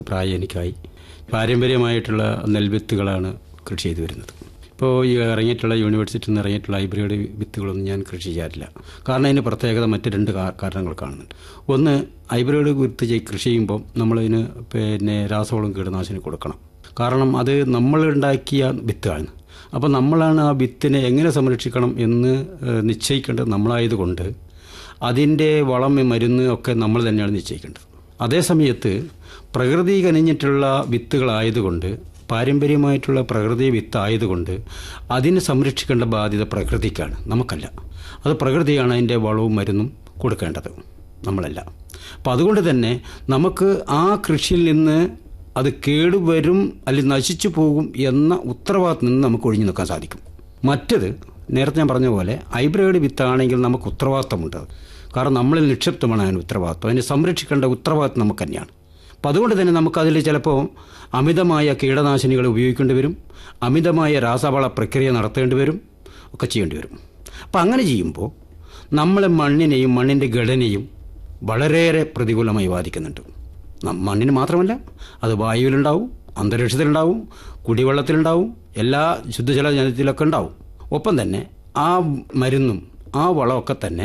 പ്രായം എനിക്കായി പാരമ്പര്യമായിട്ടുള്ള നെൽവിത്തുകളാണ് കൃഷി ചെയ്തു വരുന്നത് ഇപ്പോൾ ഈ ഇറങ്ങിയിട്ടുള്ള യൂണിവേഴ്സിറ്റിയിൽ നിന്ന് ഇറങ്ങിയിട്ടുള്ള ഹൈബ്രിഡ് വിത്തുകളൊന്നും ഞാൻ കൃഷി ചെയ്യാറില്ല കാരണം അതിന് പ്രത്യേകത മറ്റ് രണ്ട് കാ- കാരണങ്ങൾ കാണുന്നുണ്ട് ഒന്ന് ഹൈബ്രിഡ് വിത്ത് ചെയ് കൃഷി ചെയ്യുമ്പോൾ നമ്മളതിന് പിന്നെ രാസവളം കീടനാശിനി കൊടുക്കണം കാരണം അത് നമ്മൾ ഉണ്ടാക്കിയ വിത്താണ് അപ്പോൾ നമ്മളാണ് ആ വിത്തിനെ എങ്ങനെ സംരക്ഷിക്കണം എന്ന് ഏഹ്, നിശ്ചയിക്കേണ്ടത് നമ്മളായതുകൊണ്ട് അതിൻ്റെ വളം മരുന്ന് ഒക്കെ നമ്മൾ തന്നെയാണ് നിശ്ചയിക്കേണ്ടത് അതേ സമയത്ത് പ്രകൃതി കനിഞ്ഞിട്ടുള്ള വിത്തുകളായതുകൊണ്ട് പാരമ്പര്യമായിട്ടുള്ള പ്രകൃതി വിത്തായതുകൊണ്ട് അതിനെ സംരക്ഷിക്കേണ്ട ബാധ്യത പ്രകൃതിക്കാണ് നമുക്കല്ല അത് പ്രകൃതിയാണ് അതിൻ്റെ വളവും മരുന്നും കൊടുക്കേണ്ടത് നമ്മളല്ല അപ്പം അതുകൊണ്ട് തന്നെ നമുക്ക് ആ കൃഷിയിൽ നിന്ന് അത് കേടുവരും അല്ലെങ്കിൽ നശിച്ചു പോകും എന്ന ഉത്തരവാദിത്തം നിന്ന് നമുക്ക് ഒഴിഞ്ഞു നിൽക്കാൻ സാധിക്കും മറ്റത് നേരത്തെ ഞാൻ പറഞ്ഞ പോലെ ഹൈബ്രിഡ് വിത്താണെങ്കിൽ നമുക്ക് ഉത്തരവാദിത്തമുണ്ട് കാരണം നമ്മളിൽ നിക്ഷിപ്തമാണ് അതിന് ഉത്തരവാദിത്വം അതിനെ സംരക്ഷിക്കേണ്ട ഉത്തരവാദിത്വം നമുക്ക് തന്നെയാണ് അപ്പം അതുകൊണ്ട് തന്നെ നമുക്കതിൽ ചിലപ്പോൾ അമിതമായ കീടനാശിനികൾ ഉപയോഗിക്കേണ്ടി വരും അമിതമായ രാസവള പ്രക്രിയ നടത്തേണ്ടി വരും ഒക്കെ ചെയ്യേണ്ടി വരും അപ്പം അങ്ങനെ ചെയ്യുമ്പോൾ നമ്മളെ മണ്ണിനെയും മണ്ണിൻ്റെ ഘടനയും വളരെയേറെ പ്രതികൂലമായി ബാധിക്കുന്നുണ്ട് നം- മണ്ണിന് മാത്രമല്ല അത് വായുവിലുണ്ടാവും അന്തരീക്ഷത്തിലുണ്ടാവും കുടിവെള്ളത്തിലുണ്ടാവും എല്ലാ ശുദ്ധജല ജലത്തിലൊക്കെ ഉണ്ടാവും ഒപ്പം തന്നെ ആ മരുന്നും ആ വളമൊക്കെ തന്നെ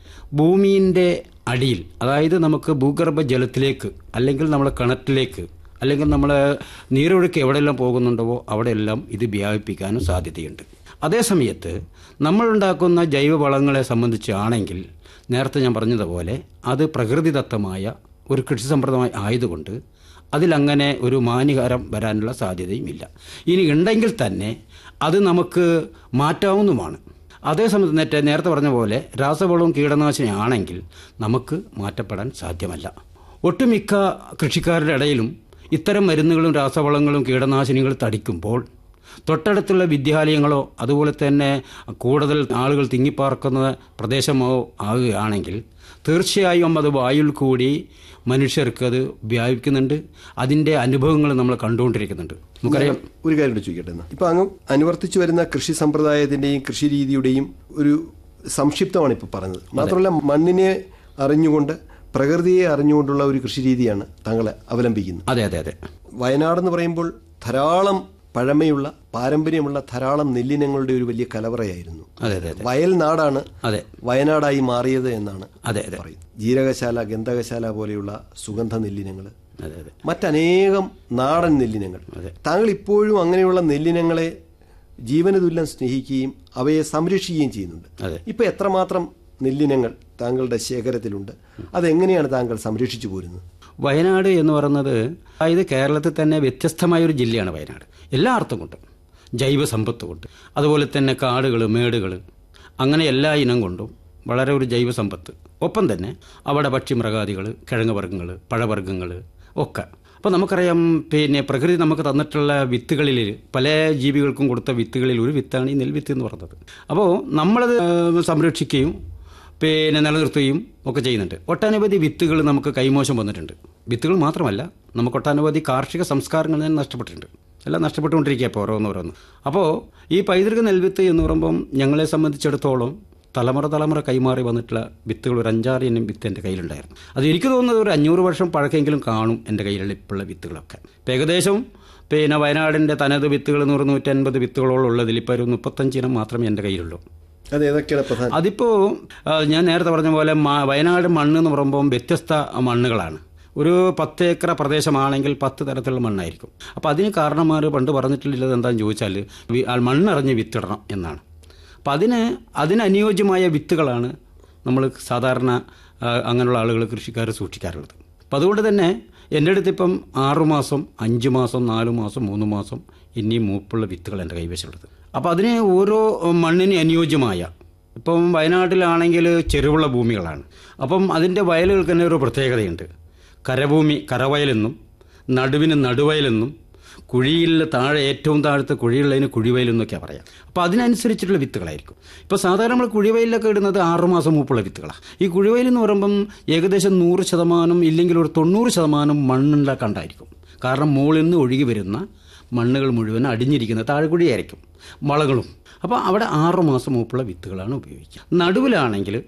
ഭൂമിൻ്റെ അടിയിൽ അതായത് നമുക്ക് ഭൂഗർഭ ജലത്തിലേക്ക് അല്ലെങ്കിൽ നമ്മളെ കിണറ്റിലേക്ക് അല്ലെങ്കിൽ നമ്മൾ നീരൊഴുക്ക് എവിടെയെല്ലാം പോകുന്നുണ്ടോ അവിടെയെല്ലാം ഇത് വ്യാപിപ്പിക്കാനും സാധ്യതയുണ്ട് അതേസമയത്ത് നമ്മളുണ്ടാക്കുന്ന ജൈവവളങ്ങളെ സംബന്ധിച്ചാണെങ്കിൽ നേരത്തെ ഞാൻ പറഞ്ഞതുപോലെ അത് പ്രകൃതിദത്തമായ ഒരു കൃഷി സമ്പ്രദായം ആയതുകൊണ്ട് അതിലങ്ങനെ ഒരു മാനികാരം വരാനുള്ള സാധ്യതയും ഇല്ല ഇനി ഉണ്ടെങ്കിൽ തന്നെ അത് നമുക്ക് മാറ്റാവുന്നതുമാണ് അതേസമയത്ത് നേരത്തെ നേരത്തെ പറഞ്ഞ പോലെ രാസവളവും കീടനാശിനി ആണെങ്കിൽ നമുക്ക് മാറ്റപ്പെടാൻ സാധ്യമല്ല ഒട്ടുമിക്ക കൃഷിക്കാരുടെ ഇടയിലും ഇത്തരം മരുന്നുകളും രാസവളങ്ങളും കീടനാശിനികളും തടിക്കുമ്പോൾ തൊട്ടടുത്തുള്ള വിദ്യാലയങ്ങളോ അതുപോലെ തന്നെ കൂടുതൽ ആളുകൾ തിങ്ങിപ്പാർക്കുന്ന പ്രദേശമോ ആകുകയാണെങ്കിൽ തീർച്ചയായും അത് വായുവിൽ കൂടി മനുഷ്യർക്ക് അത് വ്യാപിക്കുന്നുണ്ട് അതിൻ്റെ അനുഭവങ്ങൾ നമ്മൾ കണ്ടുകൊണ്ടിരിക്കുന്നുണ്ട് നമുക്കറിയാം ഒരു കാര്യം കൂടി ചോദിക്കട്ടെ എന്നാ ഇപ്പൊ അങ്ങ് അനുവർത്തിച്ചു വരുന്ന കൃഷി സമ്പ്രദായത്തിന്റെയും കൃഷി രീതിയുടെയും ഒരു സംക്ഷിപ്തമാണ് ഇപ്പൊ പറഞ്ഞത് മാത്രമല്ല മണ്ണിനെ അറിഞ്ഞുകൊണ്ട് പ്രകൃതിയെ അറിഞ്ഞുകൊണ്ടുള്ള ഒരു കൃഷി രീതിയാണ് താങ്കൾ അവലംബിക്കുന്നത് അതെ അതെ അതെ വയനാടെന്ന് പറയുമ്പോൾ ധാരാളം പഴമയുള്ള പാരമ്പര്യമുള്ള ധാരാളം നെല്ലിനങ്ങളുടെ ഒരു വലിയ കലവറയായിരുന്നു അതെ അതെ അതെ വയൽ നാടാണ് അതെ വയനാടായി മാറിയത് എന്നാണ് അതെ അതെ പറയുന്നത് ജീരകശാല ഗന്ധകശാല പോലെയുള്ള സുഗന്ധ നെല്ലിനങ്ങൾ അതെ അതെ മറ്റനേകം നാടൻ നെല്ലിനങ്ങൾ താങ്കൾ ഇപ്പോഴും അങ്ങനെയുള്ള നെല്ലിനങ്ങളെ ജീവന തുല്യം സ്നേഹിക്കുകയും അവയെ സംരക്ഷിക്കുകയും ചെയ്യുന്നുണ്ട് അതെ. ഇപ്പൊ എത്രമാത്രം നെല്ലിനങ്ങൾ താങ്കളുടെ ശേഖരത്തിലുണ്ട് അതെങ്ങനെയാണ് താങ്കൾ സംരക്ഷിച്ചു പോരുന്നത് വയനാട് എന്ന് പറയുന്നത് അതായത് കേരളത്തിൽ തന്നെ വ്യത്യസ്തമായ ഒരു ജില്ലയാണ് വയനാട് എല്ലാ അർത്ഥം കൊണ്ടും ജൈവ സമ്പത്ത് കൊണ്ട് അതുപോലെ തന്നെ കാടുകൾ മേടുകൾ അങ്ങനെ എല്ലാ ഇനം കൊണ്ടും വളരെ ഒരു ജൈവ സമ്പത്ത് ഒപ്പം തന്നെ അവിടെ പക്ഷിമൃഗാദികൾ കിഴങ്ങ് വർഗ്ഗങ്ങൾ പഴവർഗ്ഗങ്ങൾ ഒക്കെ അപ്പോൾ നമുക്കറിയാം പിന്നെ പ്രകൃതി നമുക്ക് തന്നിട്ടുള്ള വിത്തുകളിൽ പല ജീവികൾക്കും കൊടുത്ത വിത്തുകളിൽ ഒരു വിത്താണ് ഈ നെൽവിത്ത് എന്ന് പറയുന്നത് അപ്പോൾ നമ്മളത് ഏഹ്, സംരക്ഷിക്കുകയും പിന്നെ നിലനിർത്തുകയും ഒക്കെ ചെയ്യുന്നുണ്ട് ഒട്ടനവധി വിത്തുകൾ നമുക്ക് കൈമോശം വന്നിട്ടുണ്ട് വിത്തുകൾ മാത്രമല്ല നമുക്ക് ഒട്ടനവധി കാർഷിക സംസ്കാരങ്ങൾ തന്നെ നഷ്ടപ്പെട്ടിട്ടുണ്ട് എല്ലാം നഷ്ടപ്പെട്ടുകൊണ്ടിരിക്കുക ഇപ്പോൾ ഓരോന്നോരോന്ന് അപ്പോൾ ഈ പൈതൃക നെൽവിത്ത് എന്ന് പറയുമ്പം ഞങ്ങളെ സംബന്ധിച്ചിടത്തോളം തലമുറ തലമുറ കൈമാറി വന്നിട്ടുള്ള വിത്തുകൾ ഒരു അഞ്ചാറ് ഇനം വിത്ത് എൻ്റെ കയ്യിലുണ്ടായിരുന്നു അത് എനിക്ക് തോന്നുന്നത് ഒരു അഞ്ഞൂറ് വർഷം പഴക്കെങ്കിലും കാണും എൻ്റെ കയ്യിലുള്ള ഇപ്പോഴുള്ള വിത്തുകളൊക്കെ ഇപ്പം ഏകദേശം പിന്നെ വയനാടിൻ്റെ തനത് വിത്തുകൾ നൂറ് നൂറ്റൻപത് വിത്തുകളോളം ഉള്ളതിൽ ഇപ്പോൾ ഒരു മുപ്പത്തഞ്ച് ഇനം മാത്രമേ എൻ്റെ കയ്യിലുള്ളൂ അത് ഏതൊക്കെയാണ് പ്രധാന അതിപ്പോൾ ഞാൻ നേരത്തെ പറഞ്ഞ പോലെ മ- വയനാട് മണ്ണ് എന്ന് പറയുമ്പോൾ വ്യത്യസ്ത മണ്ണുകളാണ് ഒരു പത്ത് ഏക്കർ പ്രദേശമാണെങ്കിൽ പത്ത് തരത്തിലുള്ള മണ്ണായിരിക്കും അപ്പോൾ അതിന് കാരണന്മാർ പണ്ട് പറഞ്ഞിട്ടുള്ളത് എന്താണെന്ന് ചോദിച്ചാൽ വി- ആ മണ്ണിറങ്ങി വിത്തിടണം എന്നാണ് അപ്പം അതിന് അതിനനുയോജ്യമായ വിത്തുകളാണ് നമ്മൾ സാധാരണ ആ, അങ്ങനെയുള്ള ആളുകൾ കൃഷിക്കാർ സൂക്ഷിക്കാറുള്ളത് അപ്പം അതുകൊണ്ട് തന്നെ എൻ്റെ അടുത്ത് ഇപ്പം ആറുമാസം അഞ്ച് മാസം നാല് മാസം മൂന്ന് മാസം ഇനിയും മൂപ്പുള്ള വിത്തുകൾ എൻ്റെ കൈവശമുള്ളത് അപ്പോൾ അതിന് ഓരോ മണ്ണിന് അനുയോജ്യമായ ഇപ്പം വയനാട്ടിലാണെങ്കിൽ ചെരുവുള്ള ഭൂമികളാണ് അപ്പം അതിൻ്റെ വയലുകൾക്ക് തന്നെ ഒരു പ്രത്യേകതയുണ്ട് കരഭൂമി കരവയലെന്നും നടുവിന് നടുവയലെന്നും കുഴിയിൽ താഴെ ഏറ്റവും താഴത്തെ കുഴിയുള്ളതിന് കുഴിവയലെന്നൊക്കെയാണ് പറയാം അപ്പോൾ അതിനനുസരിച്ചിട്ടുള്ള വിത്തുകളായിരിക്കും ഇപ്പോൾ സാധാരണ നമ്മൾ കുഴിവയലിലൊക്കെ ഇടുന്നത് ആറുമാസം മൂപ്പുള്ള വിത്തുകളാണ് ഈ കുഴിവയൽ എന്ന് പറയുമ്പം ഏകദേശം നൂറ് ശതമാനം ഇല്ലെങ്കിൽ ഒരു തൊണ്ണൂറ് ശതമാനം മണ്ണുണ്ടാക്കാണ്ടായിരിക്കും കാരണം മുകളിൽ നിന്ന് ഒഴുകി വരുന്ന മണ്ണുകൾ മുഴുവൻ അടിഞ്ഞിരിക്കുന്ന താഴ്കുഴിയായിരിക്കും വളകളും അപ്പോൾ അവിടെ ആറുമാസം മൂപ്പുള്ള വിത്തുകളാണ് ഉപയോഗിക്കുക നടുവിലാണെങ്കിൽ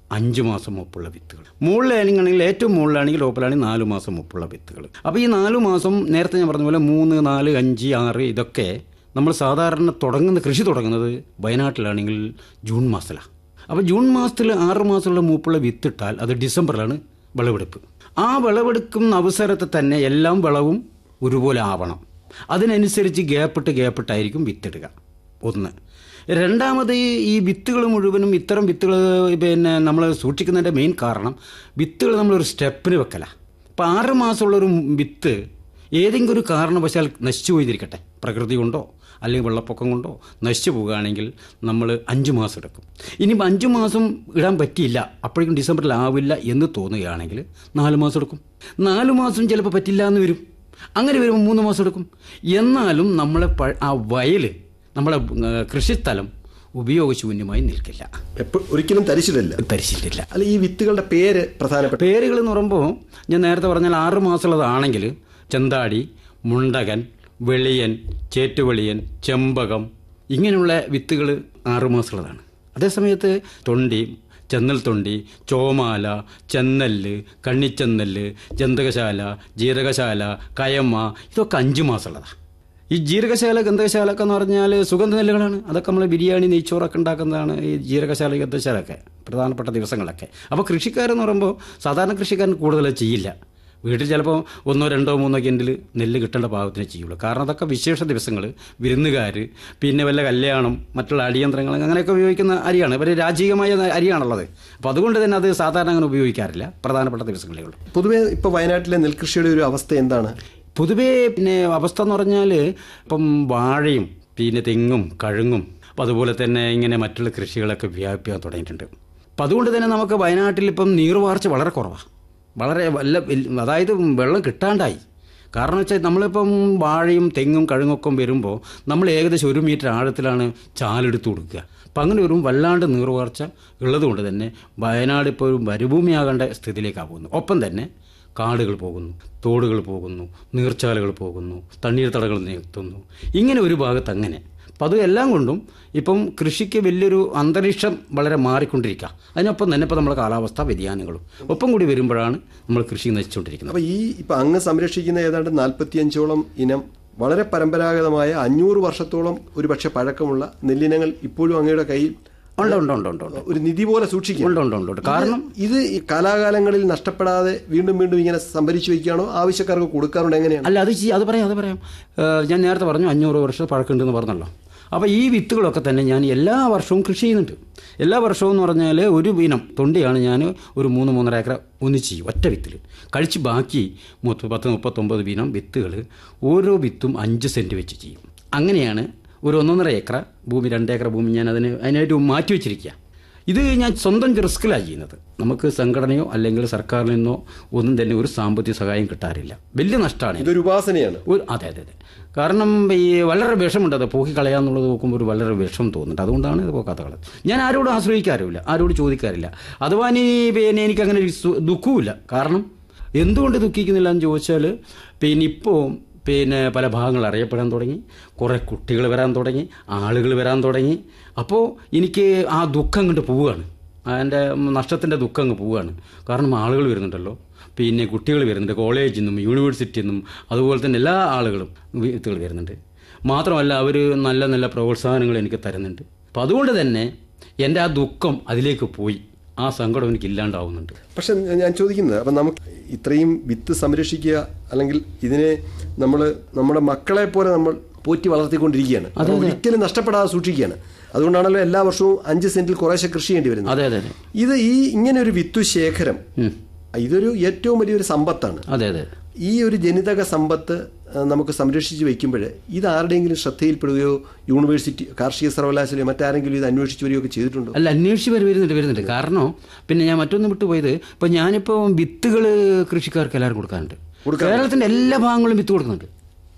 അഞ്ച് മാസം മുപ്പുള്ള വിത്തുകൾ മുകളിലാണെങ്കിൽ ഏറ്റവും മുകളിലാണെങ്കിൽ ഓപ്പലാണെങ്കിൽ നാല് മാസം മുപ്പുള്ള വിത്തുകൾ അപ്പോൾ ഈ നാല് മാസം നേരത്തെ ഞാൻ പറഞ്ഞ പോലെ മൂന്ന് നാല് അഞ്ച് ആറ് ഇതൊക്കെ നമ്മൾ സാധാരണ തുടങ്ങുന്ന കൃഷി തുടങ്ങുന്നത് വയനാട്ടിലാണെങ്കിൽ ജൂൺ മാസത്തിലാണ് അപ്പോൾ ജൂൺ മാസത്തിൽ ആറ് മാസമുള്ള മൂപ്പുള്ള വിത്തിട്ടാൽ അത് ഡിസംബറിലാണ് വിളവെടുപ്പ് ആ വിളവെടുക്കുന്ന അവസരത്തിൽ തന്നെ എല്ലാം വിളവും ഒരുപോലെ ആവണം അതിനനുസരിച്ച് ഗ്യാപ്പിട്ട് ഗ്യാപ്പിട്ടായിരിക്കും വിത്തിടുക ഒന്ന് രണ്ടാമത് ഈ വിത്തുകൾ മുഴുവനും ഇത്തരം വിത്തുകൾ പിന്നെ നമ്മൾ സൂക്ഷിക്കുന്നതിൻ്റെ മെയിൻ കാരണം വിത്തുകൾ നമ്മളൊരു സ്റ്റെപ്പിന് വെക്കല അപ്പോൾ ആറ് മാസമുള്ളൊരു വിത്ത് ഏതെങ്കിലും ഒരു കാരണവശാൽ നശിച്ചു പോയിരിക്കട്ടെ പ്രകൃതി കൊണ്ടോ അല്ലെങ്കിൽ വെള്ളപ്പൊക്കം കൊണ്ടോ നശിച്ചു പോവുകയാണെങ്കിൽ നമ്മൾ അഞ്ച് മാസം എടുക്കും ഇനി അഞ്ച് മാസം ഇടാൻ പറ്റിയില്ല അപ്പോഴേക്കും ഡിസംബറിൽ ആവില്ല എന്ന് തോന്നുകയാണെങ്കിൽ നാല് മാസം എടുക്കും നാല് മാസം ചിലപ്പോൾ പറ്റില്ല എന്ന് വരും അങ്ങനെ വരുമ്പോൾ മൂന്ന് മാസം എടുക്കും എന്നാലും നമ്മളെ പ- ആ വയൽ നമ്മളെ ഏഹ്, കൃഷിസ്ഥലം ഉപയോഗശൂന്യമായി നിൽക്കില്ല എപ്പോ ഒരിക്കലും തരിച്ചിട്ടില്ല തരിച്ചിട്ടില്ല അല്ല ഈ വിത്തുകളുടെ പേര് പ്രധാനപ്പെട്ട പേരുകൾ എന്ന് പറയുമ്പോൾ ഞാൻ നേരത്തെ പറഞ്ഞാൽ ആറ് മാസമുള്ളതാണെങ്കിൽ ചെന്താടി മുണ്ടകൻ വെളിയൻ ചേറ്റുവെളിയൻ ചെമ്പകം ഇങ്ങനെയുള്ള വിത്തുകൾ ആറ് മാസമുള്ളതാണ് അതേസമയത്ത് തൊണ്ടി ചെന്നൽ തൊണ്ടി ചോമാല ചെന്നല്ല് കണ്ണിച്ചെന്നല്ല് ജന്തകശാല ജീരകശാല കയമ്മ ഇതൊക്കെ അഞ്ച് മാസമുള്ളതാണ് ഈ ജീരകശാല ഗന്ധകശാല ഒക്കെ എന്ന് പറഞ്ഞാൽ സുഗന്ധ നെല്ലുകളാണ് അതൊക്കെ നമ്മൾ ബിരിയാണി നെയ്ച്ചോറൊക്കെ ഉണ്ടാക്കുന്നതാണ് ഈ ജീരകശാല ഗന്ധശാലൊക്കെ പ്രധാനപ്പെട്ട ദിവസങ്ങളൊക്കെ അപ്പോൾ കൃഷിക്കാരെന്ന് പറയുമ്പോൾ സാധാരണ കൃഷിക്കാരൻ കൂടുതൽ ചെയ്യില്ല വീട്ടിൽ ചിലപ്പോൾ ഒന്നോ രണ്ടോ മൂന്നോ കിൻഡിൽ നെല്ല് കിട്ടേണ്ട പാകത്തിനെ ചെയ്യുള്ളൂ കാരണം അതൊക്കെ വിശേഷ ദിവസങ്ങൾ വിരുന്നുകാർ പിന്നെ വല്ല കല്യാണം മറ്റുള്ള അടിയന്ത്രങ്ങൾ അങ്ങനെയൊക്കെ ഉപയോഗിക്കുന്ന അരിയാണ് ഇവർ രാജീയമായ അരിയാണുള്ളത് അപ്പോൾ അതുകൊണ്ട് തന്നെ അത് സാധാരണ അങ്ങനെ ഉപയോഗിക്കാറില്ല പ്രധാനപ്പെട്ട ദിവസങ്ങളേ ഉള്ളൂ പൊതുവെ ഇപ്പൊ വയനാട്ടിലെ നെൽകൃഷിയുടെ ഒരു അവസ്ഥ എന്താണ് പൊതുവേ പിന്നെ അവസ്ഥ എന്ന് പറഞ്ഞാൽ ഇപ്പം വാഴയും പിന്നെ തെങ്ങും കഴുങ്ങും അപ്പം അതുപോലെ തന്നെ ഇങ്ങനെ മറ്റുള്ള കൃഷികളൊക്കെ വ്യാപിക്കാൻ തുടങ്ങിയിട്ടുണ്ട് അപ്പം അതുകൊണ്ട് തന്നെ നമുക്ക് വയനാട്ടിൽ ഇപ്പം നീർവാർച്ച വളരെ കുറവാണ് വളരെ വല്ല വൽ- അതായത് വെള്ളം കിട്ടാണ്ടായി കാരണം വെച്ചാൽ നമ്മളിപ്പം വാഴയും തെങ്ങും കഴുങ്ങൊക്കെ വരുമ്പോൾ നമ്മൾ ഏകദേശം ഒരു മീറ്റർ ആഴത്തിലാണ് ചാലെടുത്ത് കൊടുക്കുക അപ്പം അങ്ങനെ ഒരു വല്ലാണ്ട് നീർവാർച്ച ഉള്ളതുകൊണ്ട് തന്നെ വയനാട് ഇപ്പോൾ ഒരു മരുഭൂമിയാകേണ്ട സ്ഥിതിയിലേക്കാണ് പോകുന്നത് ഒപ്പം തന്നെ കാടുകൾ പോകുന്നു തോടുകൾ പോകുന്നു നീർച്ചാലുകൾ പോകുന്നു തണ്ണീർത്തടകൾ നിർത്തുന്നു ഇങ്ങനെ ഒരു ഭാഗത്ത് അങ്ങനെ അപ്പം അത് എല്ലാം കൊണ്ടും ഇപ്പം കൃഷിക്ക് വലിയൊരു അന്തരീക്ഷം വളരെ മാറിക്കൊണ്ടിരിക്കുക അതിനൊപ്പം തന്നെ ഇപ്പം നമ്മുടെ കാലാവസ്ഥാ വ്യതിയാനങ്ങളും ഒപ്പം കൂടി വരുമ്പോഴാണ് നമ്മൾ കൃഷി നശിച്ചുകൊണ്ടിരിക്കുന്നത് അപ്പൊ ഈ ഇപ്പൊ അങ്ങ് സംരക്ഷിക്കുന്ന ഏതാണ്ട് നാൽപ്പത്തിയഞ്ചോളം ഇനം വളരെ പരമ്പരാഗതമായ അഞ്ഞൂറ് വർഷത്തോളം ഒരു പക്ഷെ പഴക്കമുള്ള നെല്ലിനങ്ങൾ ഇപ്പോഴും അങ്ങയുടെ കയ്യിൽ ഉണ്ട് ഉണ്ട് ഉണ്ട് ഉണ്ട് ഉണ്ട് ഒരു നിധി പോലെ സൂക്ഷിക്കുക ഉണ്ട് ഉണ്ട് ഉണ്ട് ഉണ്ട് കാരണം ഇത് ഈ കാലാകാലങ്ങളിൽ നഷ്ടപ്പെടാതെ വീണ്ടും വീണ്ടും ഇങ്ങനെ സംഭരിച്ചു വയ്ക്കുകയാണോ ആവശ്യക്കാർക്ക് കൊടുക്കാറുണ്ട് എങ്ങനെയാണ് അല്ല അത് ചെയ്യ- അത് പറയാം അത് പറയാം ഏഹ് ഞാൻ നേരത്തെ പറഞ്ഞു അഞ്ഞൂറ് വർഷം പഴക്കമുണ്ടെന്ന് പറഞ്ഞല്ലോ അപ്പോൾ ഈ വിത്തുകളൊക്കെ തന്നെ ഞാൻ എല്ലാ വർഷവും കൃഷി ചെയ്യുന്നുണ്ട് എല്ലാ വർഷവും എന്ന് പറഞ്ഞാൽ ഒരു ഇനം തൊണ്ടിയാണ് ഞാൻ ഒരു മൂന്ന് മൂന്നര ഏക്കർ ഒന്നിച്ച് ചെയ്യും ഒറ്റ വിത്തിൽ കഴിച്ച് ബാക്കി മുപ്പ- പത്ത് മുപ്പത്തൊമ്പത് വീനം വിത്തുകൾ ഓരോ വിത്തും അഞ്ച് സെൻറ്റ് വെച്ച് ചെയ്യും അങ്ങനെയാണ് ഒരു ഒന്നൊന്നര ഏക്കർ ഭൂമി രണ്ട് ഏക്കർ ഭൂമി ഞാൻ അതിന് അതിനായിട്ട് മാറ്റി വെച്ചിരിക്കുക ഇത് ഞാൻ സ്വന്തം റിസ്കിലാണ് ചെയ്യുന്നത് നമുക്ക് സംഘടനയോ അല്ലെങ്കിൽ സർക്കാരിൽ നിന്നോ ഒന്നും തന്നെ ഒരു സാമ്പത്തിക സഹായം കിട്ടാറില്ല വലിയ നഷ്ടമാണ് ഇതൊരു ഉപാസനയാണ് ഒരു അതെ അതെ അതെ കാരണം ഈ വളരെ വിഷമുണ്ട് അത് പോക്കി കളയാന്നുള്ളത് നോക്കുമ്പോൾ ഒരു വളരെ വിഷം തോന്നുന്നുണ്ട് അതുകൊണ്ടാണ് ഇത് പോക്കാത്ത കളത് ഞാൻ ആരോടും ആശ്രയിക്കാറുമില്ല ആരോട് ചോദിക്കാറില്ല അഥവാ ഇനി പിന്നെ എനിക്ക് അങ്ങനെ ഒരു സു- ദുഃഖവുമില്ല കാരണം എന്തുകൊണ്ട് ദുഃഖിക്കുന്നില്ല എന്ന് ചോദിച്ചാൽ പിന്നെ ഇപ്പോൾ പിന്നെ പല ഭാഗങ്ങൾ അറിയപ്പെടാൻ തുടങ്ങി കുറേ കുട്ടികൾ വരാൻ തുടങ്ങി ആളുകൾ വരാൻ തുടങ്ങി അപ്പോൾ എനിക്ക് ആ ദുഃഖം കണ്ട് പോവുകയാണ് അതിൻ്റെ നഷ്ടത്തിൻ്റെ ദുഃഖം അങ്ങ് പോവുകയാണ് കാരണം ആളുകൾ വരുന്നുണ്ടല്ലോ പിന്നെ കുട്ടികൾ വരുന്നുണ്ട് കോളേജിൽ നിന്നും യൂണിവേഴ്സിറ്റിയിൽ നിന്നും അതുപോലെ തന്നെ എല്ലാ ആളുകളും വിത്തുകൾ വരുന്നുണ്ട് മാത്രമല്ല അവർ നല്ല നല്ല പ്രോത്സാഹനങ്ങൾ എനിക്ക് തരുന്നുണ്ട് അപ്പം അതുകൊണ്ട് തന്നെ എൻ്റെ ആ ദുഃഖം അതിലേക്ക് പോയി ആ സങ്കടം എനിക്ക് ഇല്ലാണ്ടാവുന്നുണ്ട് പക്ഷെ ഞാൻ ചോദിക്കുന്നത് അപ്പം നമുക്ക് ഇത്രയും വിത്ത് സംരക്ഷിക്കുക അല്ലെങ്കിൽ ഇതിനെ നമ്മൾ നമ്മുടെ മക്കളെ പോലെ നമ്മൾ പോറ്റി വളർത്തിക്കൊണ്ടിരിക്കുകയാണ് അപ്പോൾ ഒരിക്കലും നഷ്ടപ്പെടാതെ സൂക്ഷിക്കുകയാണ് അതുകൊണ്ടാണല്ലോ എല്ലാ വർഷവും അഞ്ച് സെന്റിൽ കുറേശ്ശെ കൃഷി ചെയ്യേണ്ടി വരുന്നത് അതെ അതെ അതെ ഇത് ഈ ഇങ്ങനെ ഒരു വിത്തു ശേഖരം ഉം. ഇതൊരു ഏറ്റവും വലിയൊരു സമ്പത്താണ് അതെ അതെ ഈ ഒരു ജനിതക സമ്പത്ത് ആ, നമുക്ക് സംരക്ഷിച്ച് വയ്ക്കുമ്പോൾ ഇത് ആരുടെയെങ്കിലും ശ്രദ്ധയിൽപ്പെടുകയോ യൂണിവേഴ്സിറ്റി കാർഷിക സർവകലാശാലയോ മറ്റാരെങ്കിലും ഇത് അന്വേഷിച്ച് വരികയോ ഒക്കെ ചെയ്തിട്ടുണ്ടോ അല്ല അന്വേഷിച്ച് വരെ വരുന്നുണ്ട് വരുന്നുണ്ട് കാരണം പിന്നെ ഞാൻ മറ്റൊന്ന് വിട്ടുപോയത് ഇപ്പം ഞാനിപ്പോൾ വിത്തുകൾ കൃഷിക്കാർക്ക് എല്ലാവരും കൊടുക്കാറുണ്ട് കേരളത്തിൻ്റെ എല്ലാ ഭാഗങ്ങളും വിത്ത് കൊടുക്കുന്നുണ്ട്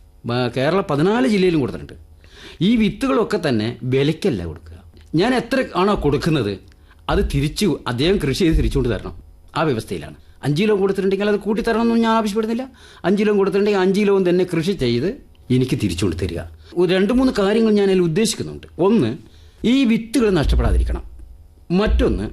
ബ- കേരള പതിനാല് ജില്ലയിലും കൊടുത്തിട്ടുണ്ട് ഈ വിത്തുകളൊക്കെ തന്നെ വിലയ്ക്കല്ല കൊടുക്കുക ഞാൻ എത്ര ആണോ കൊടുക്കുന്നത് അത് തിരിച്ചു അദ്ദേഹം കൃഷി ചെയ്ത് തിരിച്ചുകൊണ്ട് തരണം ആ വ്യവസ്ഥയിലാണ് അഞ്ച് കിലോ കൊടുത്തിട്ടുണ്ടെങ്കിൽ അത് കൂട്ടിത്തരണമെന്നും ഞാൻ ആവശ്യപ്പെടുന്നില്ല അഞ്ച് കിലോ കൊടുത്തിട്ടുണ്ടെങ്കിൽ അഞ്ച് കിലോ തന്നെ കൃഷി ചെയ്ത് എനിക്ക് തിരിച്ചുകൊണ്ട് തരിക ഒരു രണ്ട് മൂന്ന് കാര്യങ്ങൾ ഞാൻ അതിൽ ഉദ്ദേശിക്കുന്നുണ്ട് ഒന്ന് ഈ വിത്തുകൾ നഷ്ടപ്പെടാതിരിക്കണം മറ്റൊന്ന്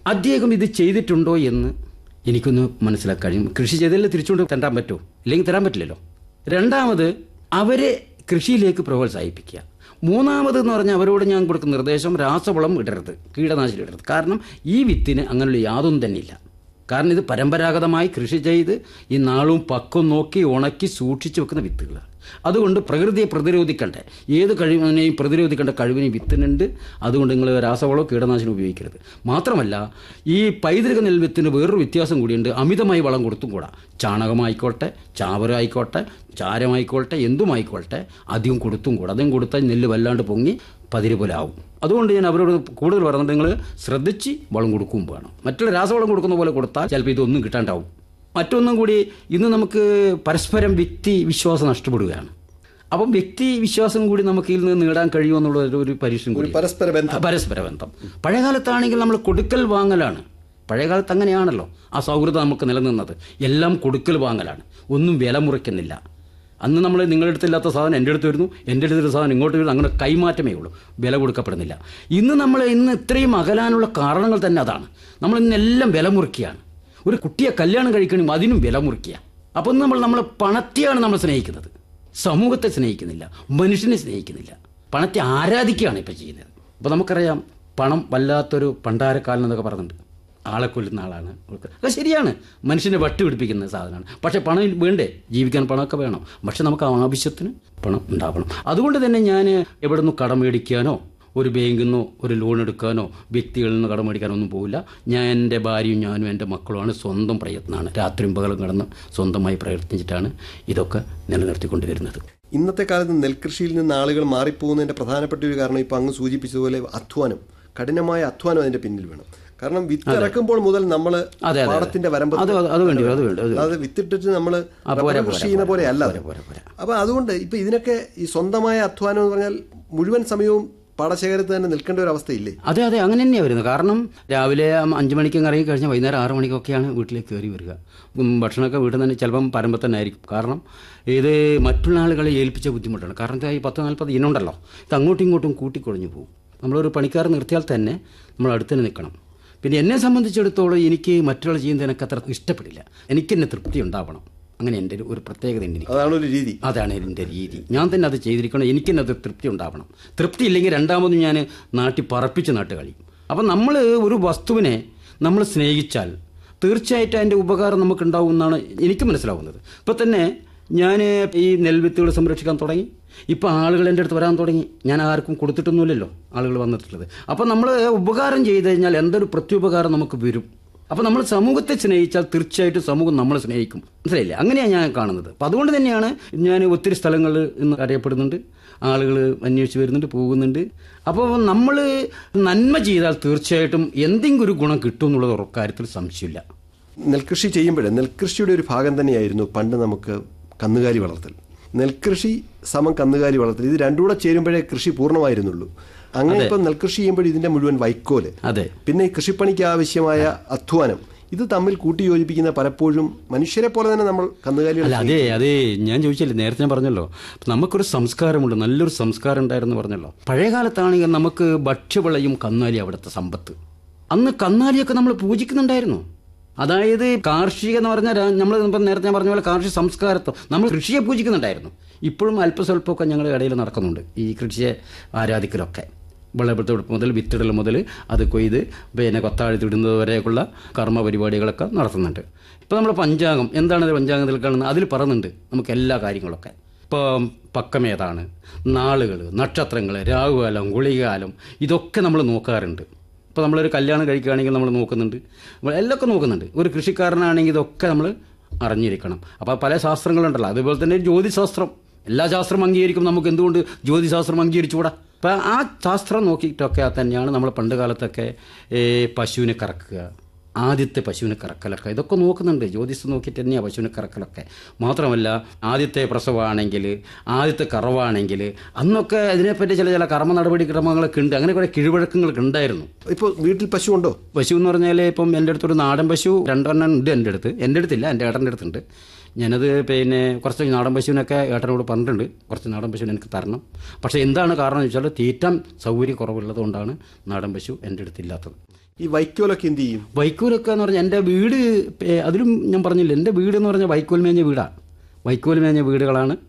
അദ്ദേഹം ഇത് ചെയ്തിട്ടുണ്ടോ എന്ന് എനിക്കൊന്ന് മനസ്സിലാക്കാൻ കഴിയും കൃഷി ചെയ്തല്ലേ തിരിച്ചുകൊണ്ട് തരാൻ പറ്റുമോ ഇല്ലെങ്കിൽ തരാൻ പറ്റില്ലല്ലോ രണ്ടാമത് അവരെ കൃഷിയിലേക്ക് പ്രോത്സാഹിപ്പിക്കുക മൂന്നാമത് എന്ന് പറഞ്ഞാൽ അവരോട് ഞാൻ കൊടുക്കുന്ന നിർദ്ദേശം രാസവളം ഇടരുത് കീടനാശിനി ഇടരുത് കാരണം ഈ വിത്തിന് അങ്ങനെയുള്ള യാതൊന്നും തന്നെ ഇല്ല കാരണം ഇത് പരമ്പരാഗതമായി കൃഷി ചെയ്ത് ഈ നാളും പക്വം നോക്കി ഉണക്കി സൂക്ഷിച്ചു വെക്കുന്ന വിത്തുകളാണ് അതുകൊണ്ട് പ്രകൃതിയെ പ്രതിരോധിക്കണ്ടേ ഏത് കഴിവിനെയും പ്രതിരോധിക്കേണ്ട കഴിവിന് വിത്തിനുണ്ട് അതുകൊണ്ട് നിങ്ങൾ രാസവളമോ കീടനാശിനി ഉപയോഗിക്കരുത് മാത്രമല്ല ഈ പൈതൃക നെൽവിത്തിന് വേറൊരു വ്യത്യാസം കൂടിയുണ്ട് അമിതമായി വളം കൊടുത്തും കൂടാ ചാണകമായിക്കോട്ടെ ചാവരമായിക്കോട്ടെ ചാരമായിക്കോട്ടെ എന്തുമായിക്കോട്ടെ അധികം കൊടുത്തും കൂടാ അധികം കൊടുത്താൽ നെല്ല് വല്ലാണ്ട് പൊങ്ങി പതിര് പോലെ ആവും അതുകൊണ്ട് ഞാൻ അവരോട് കൂടുതൽ പറഞ്ഞിട്ട് നിങ്ങൾ ശ്രദ്ധിച്ച് വളം കൊടുക്കുകയും വേണം മറ്റുള്ള രാസവളം കൊടുക്കുന്ന പോലെ കൊടുത്താൽ ചിലപ്പോൾ ഇതൊന്നും കിട്ടാണ്ടാവും മറ്റൊന്നും കൂടി ഇന്ന് നമുക്ക് പരസ്പരം വ്യക്തി വിശ്വാസം നഷ്ടപ്പെടുകയാണ് അപ്പം വ്യക്തി വിശ്വാസം കൂടി നമുക്ക് ഇതിൽ നിന്ന് നേടാൻ കഴിയുമെന്നുള്ള ഒരു- ഒരു പരീക്ഷണം കൂടി പരസ്പര ബന്ധം പരസ്പര ബന്ധം പഴയകാലത്താണെങ്കിൽ നമ്മൾ കൊടുക്കൽ വാങ്ങലാണ് പഴയകാലത്ത് അങ്ങനെയാണല്ലോ ആ സൗഹൃദം നമുക്ക് നിലനിന്നത് എല്ലാം കൊടുക്കൽ വാങ്ങലാണ് ഒന്നും വില മുറിക്കുന്നില്ല അന്ന് നമ്മൾ നിങ്ങളുടെ അടുത്തില്ലാത്ത സാധനം എൻ്റെ അടുത്ത് വരുന്നു എൻ്റെ അടുത്തൊരു സാധനം ഇങ്ങോട്ട് വരുന്നു അങ്ങനെ കൈമാറ്റമേ ഉള്ളൂ വില കൊടുക്കപ്പെടുന്നില്ല ഇന്ന് നമ്മൾ ഇന്ന് ഇത്രയും അകലാനുള്ള കാരണങ്ങൾ തന്നെ അതാണ് നമ്മൾ ഇന്നെല്ലാം വില മുറിക്കുകയാണ് ഒരു കുട്ടിയെ കല്യാണം കഴിക്കണമെങ്കിൽ അതിനും വില മുറിക്കുക അപ്പം നമ്മൾ നമ്മളെ പണത്തെയാണ് നമ്മൾ സ്നേഹിക്കുന്നത് സമൂഹത്തെ സ്നേഹിക്കുന്നില്ല മനുഷ്യനെ സ്നേഹിക്കുന്നില്ല പണത്തെ ആരാധിക്കുകയാണ് ഇപ്പം ചെയ്യുന്നത് അപ്പോൾ നമുക്കറിയാം പണം വല്ലാത്തൊരു പണ്ടാരക്കാലം എന്നൊക്കെ പറഞ്ഞിട്ടുണ്ട് ആളെ കൊല്ലുന്ന ആളാണ് അത് ശരിയാണ് മനുഷ്യനെ വട്ടി പിടിപ്പിക്കുന്ന സാധനമാണ് പക്ഷേ പണം വേണ്ടേ ജീവിക്കാൻ പണമൊക്കെ വേണം പക്ഷെ നമുക്ക് ആവശ്യത്തിന് പണം ഉണ്ടാവണം അതുകൊണ്ട് തന്നെ ഞാൻ എവിടെ നിന്ന് കടം മേടിക്കാനോ ഒരു ബാങ്കിൽ നിന്നോ ഒരു ലോൺ എടുക്കാനോ വ്യക്തികളിൽ നിന്ന് കടം മേടിക്കാനോ ഒന്നും പോകില്ല ഞാൻ എൻ്റെ ഭാര്യയും ഞാനും എൻ്റെ മക്കളുമാണ് സ്വന്തം പ്രയത്നമാണ് രാത്രിയും പകലും കിടന്ന് സ്വന്തമായി പ്രയത്നിച്ചിട്ടാണ് ഇതൊക്കെ നിലനിർത്തിക്കൊണ്ടുവരുന്നത് ഇന്നത്തെ കാലത്ത് നെൽകൃഷിയിൽ നിന്ന് ആളുകൾ മാറിപ്പോകുന്നതിന്റെ പ്രധാനപ്പെട്ട ഒരു കാരണം ഇപ്പൊ അങ്ങ് സൂചിപ്പിച്ചതുപോലെ അധ്വാനം കഠിനമായ അധ്വാനം അതിന്റെ പിന്നിൽ വേണം കാരണം വിത്ത് ഇറക്കുമ്പോൾ മുതൽ നമ്മൾ അതെ, അതെ. പാടത്തിന്റെ വരമ്പ് അത് അത് വേണ്ടി വരും, അത് വേണ്ടി അത് അത് വിത്തിട്ടിട്ട് നമ്മൾ ആ, പോരാ, കൃഷി പോരാ, ചെയ്യുന്ന പോലെ അല്ല പോരാ, പോരാ, പോരാ. അപ്പൊ അതുകൊണ്ട് ഇപ്പൊ ഇതിനൊക്കെ ഈ സ്വന്തമായ അധ്വാനം എന്ന് പറഞ്ഞാൽ മുഴുവൻ സമയവും പാടശേഖരത്ത് തന്നെ നിൽക്കേണ്ട ഒരു അവസ്ഥയില്ലേ അതെ അതെ അങ്ങനെ തന്നെയാണ് വരുന്നത് കാരണം രാവിലെ അഞ്ച് മണിക്ക് ഇറങ്ങി കഴിഞ്ഞാൽ വൈകുന്നേരം ആറ് മണിക്കൊക്കെയാണ് വീട്ടിലേക്ക് കയറി വരിക ഉം, ഭക്ഷണമൊക്കെ വീട്ടിൽ നിന്ന് ചിലപ്പം പരമ്പ തന്നെ ആയിരിക്കും കാരണം ഇത് മറ്റുള്ള ആളുകളെ ഏൽപ്പിച്ച ബുദ്ധിമുട്ടാണ് കാരണം ഇത് ഈ പത്ത് നാൽപ്പത് ഇനുണ്ടല്ലോ ഇത് അങ്ങോട്ടും ഇങ്ങോട്ടും കൂട്ടിക്കൊഴിഞ്ഞു പോകും നമ്മളൊരു പണിക്കാർ നിർത്തിയാൽ തന്നെ നമ്മൾ അടുത്ത് തന്നെ നിൽക്കണം പിന്നെ എന്നെ സംബന്ധിച്ചിടത്തോളം എനിക്ക് മറ്റൊരാൾ ചെയ്യുന്നത് എനിക്ക് അത്ര ഇഷ്ടപ്പെടില്ല എനിക്ക് തന്നെ തൃപ്തി ഉണ്ടാവണം അങ്ങനെ എൻ്റെ ഒരു- ഒരു പ്രത്യേകത ഉണ്ട് എനിക്ക് അതാണ് ഒരു രീതി അതാണ് എൻ്റെ രീതി ഞാൻ തന്നെ അത് ചെയ്തിരിക്കണം എനിക്ക് തന്നെ അത് തൃപ്തി ഉണ്ടാവണം തൃപ്തി ഇല്ലെങ്കിൽ രണ്ടാമതും ഞാൻ നാട്ടിൽ പറപ്പിച്ച് നാട്ട് കളയും അപ്പം നമ്മൾ ഒരു വസ്തുവിനെ നമ്മൾ സ്നേഹിച്ചാൽ തീർച്ചയായിട്ടും അതിൻ്റെ ഉപകാരം നമുക്ക് ഉണ്ടാവും എന്നാണ് എനിക്ക് മനസ്സിലാവുന്നത് ഇപ്പം തന്നെ ഞാൻ ഈ നെൽവിത്തുകൾ സംരക്ഷിക്കാൻ തുടങ്ങി ഇപ്പം ആളുകൾ എൻ്റെ അടുത്ത് വരാൻ തുടങ്ങി ഞാൻ ആർക്കും കൊടുത്തിട്ടൊന്നുമില്ലല്ലോ ആളുകൾ വന്നിട്ടുള്ളത് അപ്പം നമ്മൾ ഉപകാരം ചെയ്ത് കഴിഞ്ഞാൽ എന്തൊരു പ്രത്യുപകാരം നമുക്ക് വരും അപ്പോൾ നമ്മൾ സമൂഹത്തെ സ്നേഹിച്ചാൽ തീർച്ചയായിട്ടും സമൂഹം നമ്മളെ സ്നേഹിക്കും മനസ്സിലായില്ലേ അങ്ങനെയാണ് ഞാൻ കാണുന്നത് അപ്പോൾ അതുകൊണ്ട് തന്നെയാണ് ഞാൻ ഒത്തിരി സ്ഥലങ്ങളിൽ ഇന്ന് അറിയപ്പെടുന്നുണ്ട് ആളുകൾ അന്വേഷിച്ച് വരുന്നുണ്ട് പോകുന്നുണ്ട് അപ്പോൾ നമ്മൾ നന്മ ചെയ്താൽ തീർച്ചയായിട്ടും എന്തെങ്കിലും ഒരു ഗുണം കിട്ടും എന്നുള്ളത് ഉറ- കാര്യത്തിൽ സംശയമില്ല നെൽകൃഷി ചെയ്യുമ്പോഴേ നെൽകൃഷിയുടെ ഒരു ഭാഗം തന്നെയായിരുന്നു പണ്ട് നമുക്ക് കന്നുകാലി വളർത്തൽ നെൽകൃഷി സമം കന്നുകാലി വളർത്തൽ ഇത് രണ്ടും കൂടെ ചേരുമ്പോഴേ കൃഷി പൂർണ്ണമായിരുന്നുള്ളൂ അങ്ങനെ ഇപ്പം നെൽകൃഷി ചെയ്യുമ്പോൾ ഇതിന്റെ മുഴുവൻ വൈക്കോല് അതെ പിന്നെ ഈ കൃഷിപ്പണിക്ക് ആവശ്യമായ അധ്വാനം ഇത് തമ്മിൽ കൂട്ടിയോജിപ്പിക്കുന്ന പലപ്പോഴും മനുഷ്യരെ പോലെ തന്നെ നമ്മൾ കന്നുകാലികൾ അല്ല അതെ അതെ ഞാൻ ചോദിച്ചില്ലേ നേരത്തെ ഞാൻ പറഞ്ഞല്ലോ നമുക്കൊരു സംസ്കാരമുണ്ട് നല്ലൊരു സംസ്കാരം ഉണ്ടായിരുന്നു പറഞ്ഞല്ലോ പഴയ കാലത്താണെങ്കിൽ നമുക്ക് ഭക്ഷ്യവിളയും കന്നാലി അവിടുത്തെ സമ്പത്ത് അന്ന് കന്നാലിയൊക്കെ നമ്മൾ പൂജിക്കുന്നുണ്ടായിരുന്നു അതായത് കാർഷിക എന്ന് പറഞ്ഞാൽ നമ്മൾ ഇപ്പം നേരത്തെ ഞാൻ പറഞ്ഞ പോലെ കാർഷിക സംസ്കാരത്വം നമ്മൾ കൃഷിയെ പൂജിക്കുന്നുണ്ടായിരുന്നു ഇപ്പോഴും അല്പസ്വല്പമൊക്കെ ഞങ്ങൾ ഇടയിൽ നടക്കുന്നുണ്ട് ഈ കൃഷിയെ ആരാധിക്കലൊക്കെ വിളവെടുപ്പ് മുതൽ വിത്തിടൽ മുതൽ അത് കൊയ്ത് പിന്നെ കൊത്താഴ്ത്തിടുന്നത് വരെയൊക്കെയുള്ള കർമ്മ പരിപാടികളൊക്കെ നടത്തുന്നുണ്ട് ഇപ്പോൾ നമ്മൾ പഞ്ചാംഗം എന്താണ് ഇത് പഞ്ചാംഗത്തിൽ കാണുന്നത് അതിൽ പറയുന്നുണ്ട് നമുക്ക് എല്ലാ കാര്യങ്ങളൊക്കെ ഇപ്പോൾ പക്കമേതാണ് നാളുകൾ നക്ഷത്രങ്ങൾ രാഹുകാലം ഗുളികാലം ഇതൊക്കെ നമ്മൾ നോക്കാറുണ്ട് ഇപ്പോൾ നമ്മളൊരു കല്യാണം കഴിക്കുകയാണെങ്കിൽ നമ്മൾ നോക്കുന്നുണ്ട് നമ്മൾ എല്ലൊക്കെ നോക്കുന്നുണ്ട് ഒരു കൃഷിക്കാരനാണെങ്കിൽ ഇതൊക്കെ നമ്മൾ അറിഞ്ഞിരിക്കണം അപ്പോൾ പല ശാസ്ത്രങ്ങളുണ്ടല്ലോ അതുപോലെ തന്നെ ജ്യോതിശാസ്ത്രം എല്ലാ ശാസ്ത്രം അംഗീകരിക്കും നമുക്ക് എന്തുകൊണ്ട് ജ്യോതിശാസ്ത്രം അംഗീകരിച്ചുകൂടാ അപ്പം ആ ശാസ്ത്രം നോക്കിയിട്ടൊക്കെ തന്നെയാണ് നമ്മൾ പണ്ട് കാലത്തൊക്കെ ഏ, പശുവിനെ കറക്കുക ആദ്യത്തെ പശുവിനെ കറക്കലൊക്കെ ഇതൊക്കെ നോക്കുന്നുണ്ട് ജ്യോതിഷം നോക്കിയിട്ട് തന്നെയാണ് പശുവിനെ കറക്കലൊക്കെ മാത്രമല്ല ആദ്യത്തെ പ്രസവമാണെങ്കിൽ ആദ്യത്തെ കറവാണെങ്കിൽ അന്നൊക്കെ അതിനെപ്പറ്റി ചില ചില കർമ്മ നടപടിക്രമങ്ങളൊക്കെ ഉണ്ട് അങ്ങനെ കുറേ കിഴിവഴക്കങ്ങളൊക്കെ ഉണ്ടായിരുന്നു ഇപ്പോൾ വീട്ടിൽ പശു ഉണ്ടോ പശു എന്ന് പറഞ്ഞാൽ ഇപ്പം എൻ്റെ അടുത്തൊരു നാടൻ പശു രണ്ടെണ്ണം ഉണ്ട് എൻ്റെ അടുത്ത് എൻ്റെ അടുത്തില്ല എൻ്റെ ഏട്ടൻ്റെ അടുത്തുണ്ട് ഞാനത് പിന്നെ കുറച്ച് നാടൻ പശുവിനൊക്കെ ഏട്ടനോട് പറഞ്ഞിട്ടുണ്ട് കുറച്ച് നാടൻ പശുവിനെ എനിക്ക് തരണം പക്ഷേ എന്താണ് കാരണം എന്ന് വെച്ചാൽ തീറ്റാൻ സൗകര്യം കുറവുള്ളത് കൊണ്ടാണ് നാടൻ പശു എൻ്റെ അടുത്തില്ലാത്തത് ഈ വൈക്കോലൊക്കെ എന്ത് ചെയ്യും വൈക്കോലൊക്കെ എന്ന് പറഞ്ഞാൽ എൻ്റെ വീട് ഏ, അതിലും ഞാൻ പറഞ്ഞില്ല എൻ്റെ വീട് എന്ന് പറഞ്ഞാൽ വൈക്കോൽ മേഞ്ഞ വീടാണ് വൈക്കോൽ മേഞ്ഞ വീടുകളാണ്